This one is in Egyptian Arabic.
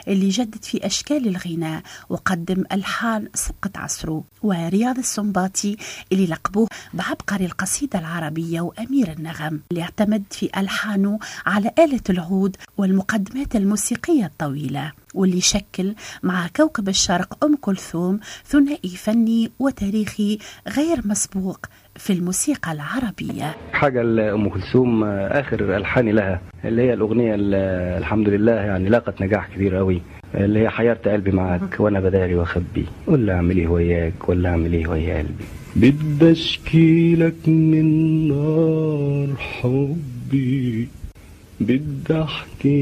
اللي جدد في أشكال الغناء وقدم ألحان سبقت عصره ورياض السنباطي اللي لقبوه بعبقري القصيدة العربية وأمير النغم اللي اعتمد في ألحانه على آلة العود والمقدمات الموسيقية الطويلة واللي شكل مع كوكب الشرق أم كلثوم ثنائي فني وتاريخي غير مسبوق في الموسيقى العربية حاجة لأم كلثوم آخر ألحاني لها اللي هي الأغنية اللي الحمد لله يعني لاقت نجاح كبير قوي اللي هي حيرت قلبي معاك وأنا بداري وأخبي ولا أعمل إيه وياك ولا أعمل إيه ويا قلبي بدي اشكيلك من نار حبي بدي احكي